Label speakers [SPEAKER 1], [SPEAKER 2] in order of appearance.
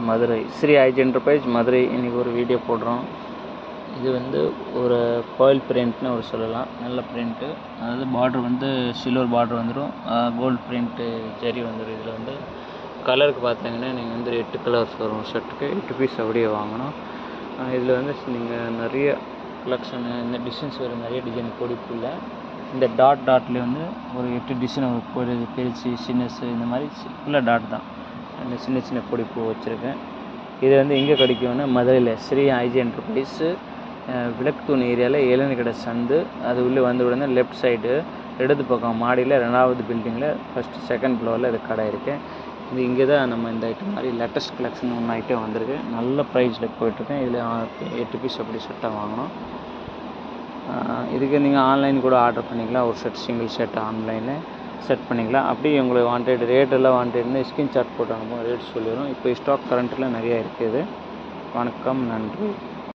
[SPEAKER 1] Madurai Sri IG enterprise Madurai இன்றைக்கி ஒரு video போடுறோம் இது வந்து ஒரு பாயில் பிரிண்ட்னு ஒரு சொல்லலாம் நல்ல பிரிண்ட்டு அதாவது பார்டர் வந்து சில்வர் பார்டர் வந்துடும் கோல்டு பிரிண்ட்டு ஜரி வந்துடும் இதில் வந்து கலருக்கு பார்த்தீங்கன்னா நீங்கள் வந்து எட்டு கலர்ஸ் வரும் ஷர்ட்டுக்கு எட்டு பீஸ் அப்படியே வாங்கணும் இதில் வந்து நீங்கள் நிறைய கலெக்ஷனு இந்த டிசைன்ஸ் வரும் நிறைய டிசைன் பொடிப்புள்ள இந்த டாட் டாட்லேயே வந்து ஒரு எட்டு டிசைன் ஒரு பொடி பெருசு சின்னஸு இந்த மாதிரி ஃபுல்லாக டாட் தான் அந்த சின்ன சின்ன பொடிப்பு வச்சுருக்கேன் இது வந்து எங்கே கிடைக்கும்னா மதுரையில் ஸ்ரீ ஐஜி என்டர்பிரைஸு விளக்கு தூண் ஏரியாவில் இளநீர் கடை சந்து அது உள்ளே வந்த உடனே லெஃப்ட் சைடு இடது பக்கம் மாடியில் ரெண்டாவது பில்டிங்கில் ஃபஸ்ட்டு செகண்ட் ஃப்ளோரில் இது கடை இருக்குது இது இங்கே தான் நம்ம இந்த ஐட்டம் மாதிரி லேட்டஸ்ட் கலெக்ஷன் ஒன்று ஐட்டம் வந்திருக்கு நல்ல ப்ரைஸில் போயிட்டுருக்கேன் இதில் எட்டு பீஸ் அப்படி செட்டாக வாங்கணும் இதுக்கு நீங்கள் ஆன்லைன் கூட ஆர்டர் பண்ணிக்கலாம் ஒரு செட் சிங்கிள் செட் ஆன்லைனில் செட் பண்ணிக்கலாம் அப்படியே உங்களுக்கு வாண்டட் ரேட் எல்லாம் வாண்டட்னு ஸ்கிரீன்ஷாட் போட்டு அனுப்புவோம் ரேட் சொல்லிடுறோம் இப்போ ஸ்டாக் கரண்ட்டில் நிறையா இருக்குது வணக்கம் நன்றி